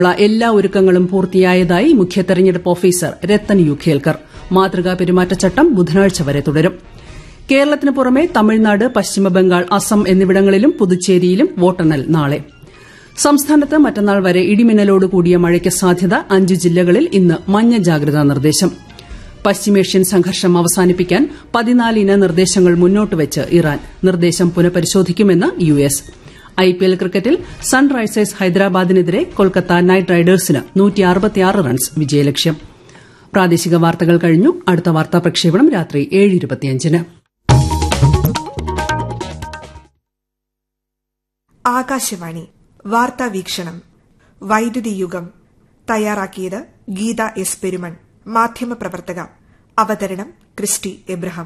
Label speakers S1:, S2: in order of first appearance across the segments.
S1: ുള്ള എല്ലാ ഒരുക്കങ്ങളും പൂർത്തിയായതായി മുഖ്യ തെരഞ്ഞെടുപ്പ് ഓഫീസർ രത്തൻ യു ഖേൽക്കർ മാതൃകാ പെരുമാറ്റച്ചട്ടം ബുധനാഴ്ച വരെ തുടരും കേരളത്തിന് പുറമെ തമിഴ്നാട് പശ്ചിമബംഗാൾ അസം എന്നിവിടങ്ങളിലും പുതുച്ചേരിയിലും വോട്ടെണ്ണൽ നാളെ സംസ്ഥാനത്ത് മറ്റന്നാൾ വരെ ഇടിമിന്നലോട് കൂടിയ മഴയ്ക്ക് സാധ്യത അഞ്ച് ജില്ലകളിൽ ഇന്ന് മഞ്ഞ ജാഗ്രതാ നിർദ്ദേശം പശ്ചിമേഷ്യൻ സംഘർഷം അവസാനിപ്പിക്കാൻ പതിനാലിന നിർദ്ദേശങ്ങൾ മുന്നോട്ടുവച്ച് ഇറാൻ നിർദ്ദേശം പുനഃപരിശോധിക്കുമെന്ന് യു എസ് ഐപിഎൽ ക്രിക്കറ്റിൽ സൺറൈസേഴ്സ് ഹൈദരാബാദിനെതിരെ കൊൽക്കത്ത നൈറ്റ് റൈഡേഴ്സിന് റൺസ് വിജയലക്ഷ്യം പ്രാദേശിക വാർത്തകൾ കഴിഞ്ഞു അടുത്ത വാർത്താ പ്രക്ഷേപണം രാത്രി ഏഴ് ഇരുപത്തിയഞ്ചിന്
S2: ആകാശവാണി വാർത്താ വീക്ഷണം വൈദ്യുതി യുഗം തയ്യാറാക്കിയത് ഗീത എസ് പെരുമൺ മാധ്യമപ്രവർത്തക അവതരണം ക്രിസ്റ്റി എബ്രഹാം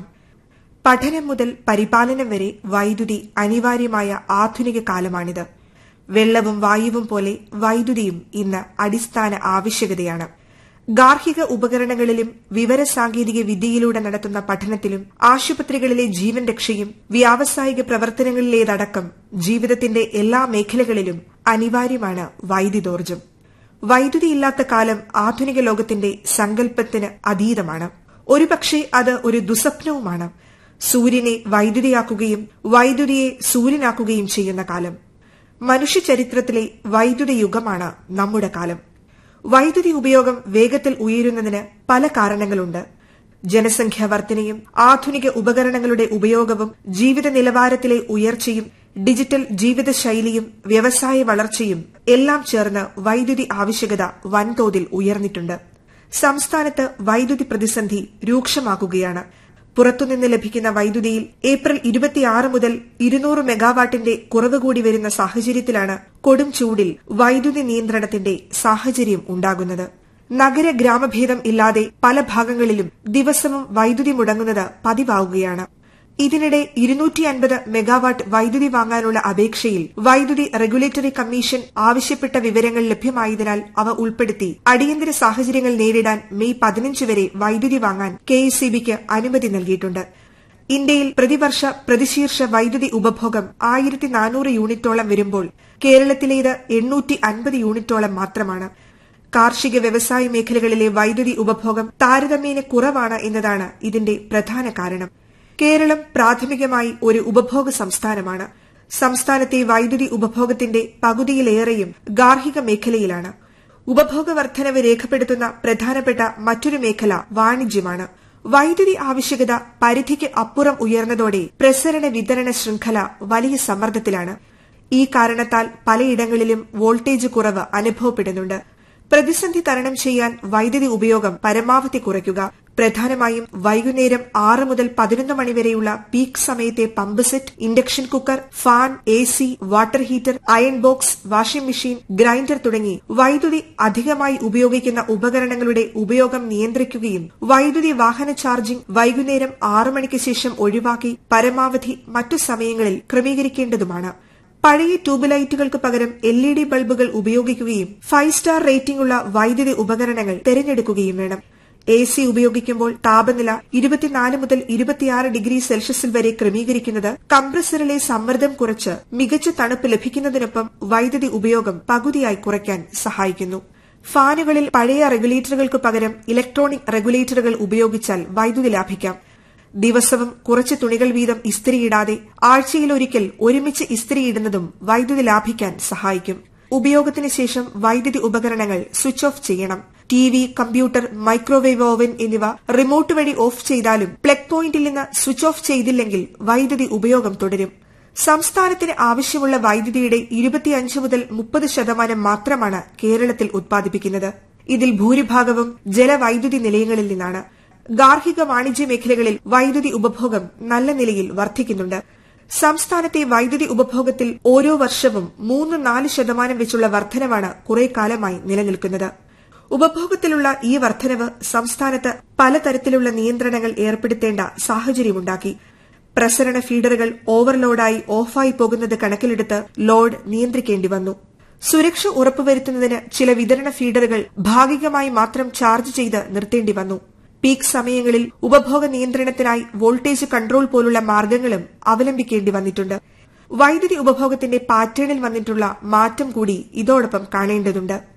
S2: പഠനം മുതൽ പരിപാലനം വരെ വൈദ്യുതി അനിവാര്യമായ ആധുനിക കാലമാണിത് വെള്ളവും വായുവും പോലെ വൈദ്യുതിയും ഇന്ന് അടിസ്ഥാന ആവശ്യകതയാണ് ഗാർഹിക ഉപകരണങ്ങളിലും വിവരസാങ്കേതിക വിദ്യയിലൂടെ നടത്തുന്ന പഠനത്തിലും ആശുപത്രികളിലെ ജീവൻ രക്ഷയും വ്യാവസായിക പ്രവർത്തനങ്ങളിലേതടക്കം ജീവിതത്തിന്റെ എല്ലാ മേഖലകളിലും അനിവാര്യമാണ് വൈദ്യുതോർജ്ജം വൈദ്യുതിയില്ലാത്ത കാലം ആധുനിക ലോകത്തിന്റെ സങ്കല്പത്തിന് അതീതമാണ് ഒരുപക്ഷെ അത് ഒരു ദുസ്വപ്നവുമാണ് സൂര്യനെ വൈദ്യുതിയാക്കുകയും വൈദ്യുതിയെ സൂര്യനാക്കുകയും ചെയ്യുന്ന കാലം മനുഷ്യ ചരിത്രത്തിലെ വൈദ്യുത യുഗമാണ് നമ്മുടെ കാലം വൈദ്യുതി ഉപയോഗം വേഗത്തിൽ ഉയരുന്നതിന് പല കാരണങ്ങളുണ്ട് ജനസംഖ്യാ വർധനയും ആധുനിക ഉപകരണങ്ങളുടെ ഉപയോഗവും ജീവിത നിലവാരത്തിലെ ഉയർച്ചയും ഡിജിറ്റൽ ജീവിതശൈലിയും വ്യവസായ വളർച്ചയും എല്ലാം ചേർന്ന് വൈദ്യുതി ആവശ്യകത വൻതോതിൽ ഉയർന്നിട്ടുണ്ട് സംസ്ഥാനത്ത് വൈദ്യുതി പ്രതിസന്ധി രൂക്ഷമാക്കുകയാണ് പുറത്തുനിന്ന് ലഭിക്കുന്ന വൈദ്യുതിയിൽ ഏപ്രിൽ ഇരുപത്തിയാറ് മുതൽ ഇരുന്നൂറ് മെഗാവാട്ടിന്റെ കുറവ് കൂടി വരുന്ന സാഹചര്യത്തിലാണ് കൊടും ചൂടിൽ വൈദ്യുതി നിയന്ത്രണത്തിന്റെ സാഹചര്യം ഉണ്ടാകുന്നത് നഗര ഗ്രാമഭേദം ഇല്ലാതെ പല ഭാഗങ്ങളിലും ദിവസവും വൈദ്യുതി മുടങ്ങുന്നത് പതിവാകുകയാണ് ഇതിനിടെ ഇരുന്നൂറ്റി അൻപത് മെഗാവാട്ട് വൈദ്യുതി വാങ്ങാനുള്ള അപേക്ഷയിൽ വൈദ്യുതി റെഗുലേറ്ററി കമ്മീഷൻ ആവശ്യപ്പെട്ട വിവരങ്ങൾ ലഭ്യമായതിനാൽ അവ ഉൾപ്പെടുത്തി അടിയന്തര സാഹചര്യങ്ങൾ നേരിടാൻ മെയ് പതിനഞ്ച് വരെ വൈദ്യുതി വാങ്ങാൻ കെഎസ്ഇബിക്ക് അനുമതി നൽകിയിട്ടുണ്ട് ഇന്ത്യയിൽ പ്രതിവർഷ പ്രതിശീർഷ വൈദ്യുതി ഉപഭോഗം ആയിരത്തി നാനൂറ് യൂണിറ്റോളം വരുമ്പോൾ കേരളത്തിലേത് എണ്ണൂറ്റി അൻപത് യൂണിറ്റോളം മാത്രമാണ് കാർഷിക വ്യവസായ മേഖലകളിലെ വൈദ്യുതി ഉപഭോഗം താരതമ്യേന കുറവാണ് എന്നതാണ് ഇതിന്റെ പ്രധാന കാരണം കേരളം പ്രാഥമികമായി ഒരു ഉപഭോഗ സംസ്ഥാനമാണ് സംസ്ഥാനത്തെ വൈദ്യുതി ഉപഭോഗത്തിന്റെ പകുതിയിലേറെയും ഗാർഹിക മേഖലയിലാണ് ഉപഭോഗ വർധനവ് രേഖപ്പെടുത്തുന്ന പ്രധാനപ്പെട്ട മറ്റൊരു മേഖല വാണിജ്യമാണ് വൈദ്യുതി ആവശ്യകത പരിധിക്ക് അപ്പുറം ഉയർന്നതോടെ പ്രസരണ വിതരണ ശൃംഖല വലിയ സമ്മർദ്ദത്തിലാണ് ഈ കാരണത്താൽ പലയിടങ്ങളിലും വോൾട്ടേജ് കുറവ് അനുഭവപ്പെടുന്നുണ്ട് പ്രതിസന്ധി തരണം ചെയ്യാൻ വൈദ്യുതി ഉപയോഗം പരമാവധി കുറയ്ക്കുക പ്രധാനമായും വൈകുന്നേരം ആറ് മുതൽ പതിനൊന്ന് മണിവരെയുള്ള പീക്ക് സമയത്തെ pump set induction cooker fan A C water heater iron box washing machine grinder തുടങ്ങി വൈദ്യുതി അധികമായി ഉപയോഗിക്കുന്ന ഉപകരണങ്ങളുടെ ഉപയോഗം നിയന്ത്രിക്കുകയും വൈദ്യുതി വാഹന ചാർജിംഗ് വൈകുന്നേരം ആറ് മണിക്ക് ശേഷം ഒഴിവാക്കി പരമാവധി മറ്റു സമയങ്ങളിൽ ക്രമീകരിക്കേണ്ടതുമാണ് പഴയ ട്യൂബ് ലൈറ്റുകൾക്ക് പകരം എൽ ഇ ഡി ബൾബുകൾ ഉപയോഗിക്കുകയും ഫൈവ് സ്റ്റാർ റേറ്റിംഗ് ഉള്ള വൈദ്യുതി ഉപകരണങ്ങൾ തിരഞ്ഞെടുക്കുകയും വേണം എ സി ഉപയോഗിക്കുമ്പോൾ താപനില ഇരുപത്തിനാല് മുതൽ ഇരുപത്തിയാറ് ഡിഗ്രി സെൽഷ്യസിൽ വരെ ക്രമീകരിക്കുന്നത് കംപ്രസറിലെ സമ്മർദ്ദം കുറച്ച് മികച്ച തണുപ്പ് ലഭിക്കുന്നതിനൊപ്പം വൈദ്യുതി ഉപയോഗം പകുതിയായി കുറയ്ക്കാൻ സഹായിക്കുന്നു ഫാനുകളിൽ പഴയ റെഗുലേറ്ററുകൾക്ക് പകരം ഇലക്ട്രോണിക് റെഗുലേറ്ററുകൾ ഉപയോഗിച്ചാൽ വൈദ്യുതി ലാഭിക്കാം ദിവസവും കുറച്ച് തുണികൾ വീതം ഇസ്തിരിയിടാതെ ആഴ്ചയിലൊരിക്കൽ ഒരുമിച്ച് ഇസ്തിരിയിടുന്നതും വൈദ്യുതി ലാഭിക്കാൻ സഹായിക്കും ഉപയോഗത്തിന് ശേഷം വൈദ്യുതി ഉപകരണങ്ങൾ സ്വിച്ച് ഓഫ് ചെയ്യണം T V computer microwave oven എന്നിവ റിമോട്ട് വഴി ഓഫ് ചെയ്താലും പ്ലഗ് പോയിന്റിൽ നിന്ന് സ്വിച്ച് ഓഫ് ചെയ്തില്ലെങ്കിൽ വൈദ്യുതി ഉപയോഗം തുടരും സംസ്ഥാനത്തിന് ആവശ്യമുള്ള വൈദ്യുതിയുടെ ഇരുപത്തിയഞ്ച് മുതൽ മുപ്പത് ശതമാനം മാത്രമാണ് കേരളത്തിൽ ഉത്പാദിപ്പിക്കുന്നത് ഇതിൽ ഭൂരിഭാഗവും ജലവൈദ്യുതി നിലയങ്ങളിൽ നിന്നാണ് ഗാർഹിക വാണിജ്യ മേഖലകളിൽ വൈദ്യുതി ഉപഭോഗം നല്ല നിലയിൽ വർദ്ധിക്കുന്നുണ്ട് സംസ്ഥാനത്തെ വൈദ്യുതി ഉപഭോഗത്തിൽ ഓരോ വർഷവും മൂന്ന് നാല് ശതമാനം വെച്ചുള്ള വർധനവാണ് കുറെ കാലമായി നിലനിൽക്കുന്നത് ഉപഭോഗത്തിലുള്ള ഈ വർധനവ് സംസ്ഥാനത്ത് പലതരത്തിലുള്ള നിയന്ത്രണങ്ങൾ ഏർപ്പെടുത്തേണ്ട സാഹചര്യമുണ്ടാക്കി പ്രസരണ ഫീഡറുകൾ ഓവർലോഡായി ഓഫായി പോകുന്നത് കണക്കിലെടുത്ത് ലോഡ് നിയന്ത്രിക്കേണ്ടി വന്നു സുരക്ഷ ഉറപ്പുവരുത്തുന്നതിന് ചില വിതരണ ഫീഡറുകൾ ഭാഗികമായി മാത്രം ചാർജ് ചെയ്ത് നിർത്തേണ്ടി വന്നു പീക്ക് സമയങ്ങളിൽ ഉപഭോഗ നിയന്ത്രണത്തിനായി വോൾട്ടേജ് കൺട്രോൾ പോലുള്ള മാർഗങ്ങളും അവലംബിക്കേണ്ടി വന്നിട്ടുണ്ട് വൈദ്യുതി ഉപഭോഗത്തിന്റെ പാറ്റേണിൽ വന്നിട്ടുള്ള മാറ്റം കൂടി ഇതോടൊപ്പം കാണേണ്ടതുണ്ട്